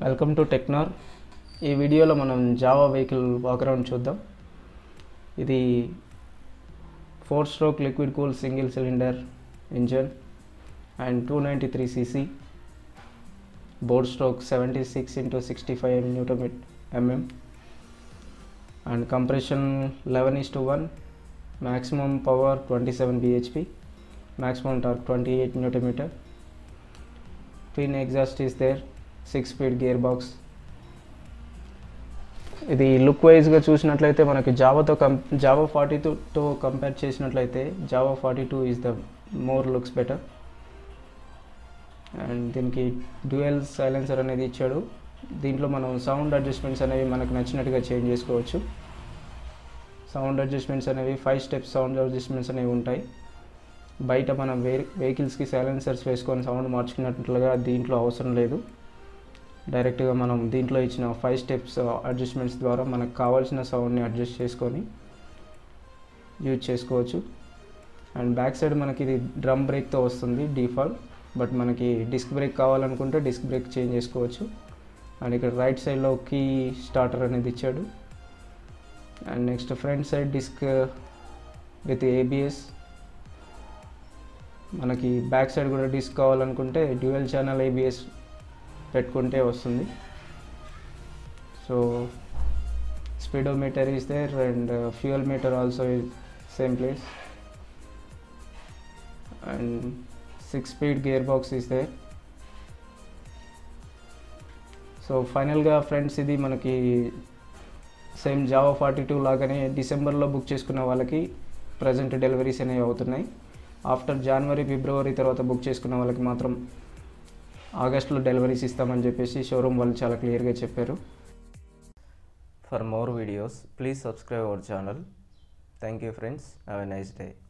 Welcome to టెక్నార్ ఈ వీడియోలో మనం జావా వెహికల్ వాకరౌండ్ చూద్దాం ఇది four stroke liquid cool single cylinder engine and two ninety three CC bore stroke seventy six into sixty five newton metre MM and compression eleven is to one maximum power twenty seven BHP maximum torque twenty eight newton metre twin exhaust is there six speed gear box ఇది look వైజ్గా చూసినట్లయితే మనకి జావాతో కం Jawa forty టూతో compare చేసినట్లయితే Jawa forty two is the more looks better and దీనికి dual silencer అనేది ఇచ్చాడు దీంట్లో మనం సౌండ్ అడ్జస్ట్మెంట్స్ అనేవి మనకు నచ్చినట్టుగా చేంజ్ చేసుకోవచ్చు సౌండ్ అడ్జస్ట్మెంట్స్ అనేవి ఫైవ్ స్టెప్స్ సౌండ్ అడ్జస్ట్మెంట్స్ అనేవి ఉంటాయి బయట మనం వే వెహికల్స్కి సైలెన్సర్స్ వేసుకొని సౌండ్ మార్చుకున్నట్లుగా దీంట్లో అవసరం లేదు డైరెక్ట్గా మనం దీంట్లో ఇచ్చిన ఫైవ్ స్టెప్స్ అడ్జస్ట్మెంట్స్ ద్వారా మనకు కావాల్సిన సౌండ్ని అడ్జస్ట్ చేసుకొని యూజ్ చేసుకోవచ్చు అండ్ బ్యాక్ సైడ్ మనకి ఇది డ్రమ్ బ్రేక్తో వస్తుంది డిఫాల్ట్ బట్ మనకి డిస్క్ బ్రేక్ కావాలనుకుంటే డిస్క్ బ్రేక్ చేంజ్ చేసుకోవచ్చు అండ్ ఇక్కడ రైట్ సైడ్లో కీ స్టార్టర్ అనేది ఇచ్చాడు and next front side disc with ABS మనకి బ్యాక్ సైడ్ కూడా డిస్క్ కావాలనుకుంటే డ్యూయల్ ఛానల్ ఏబిఎస్ పెట్టుకుంటే వస్తుంది so speedometer is there and fuel meter also same place and six speed gear box is there so ఫైనల్గా friends ఇది మనకి same Java forty two లాగానే డిసెంబర్లో బుక్ చేసుకున్న వాళ్ళకి ప్రజెంట్ డెలివరీస్ అనేవి అవుతున్నాయి ఆఫ్టర్ జనవరి ఫిబ్రవరి తర్వాత బుక్ చేసుకున్న వాళ్ళకి మాత్రం ఆగస్ట్లో డెలివరీస్ ఇస్తామని చెప్పేసి షోరూమ్ వాళ్ళు చాలా క్లియర్గా చెప్పారు For more videos, please subscribe our channel. Thank you friends. Have a nice day.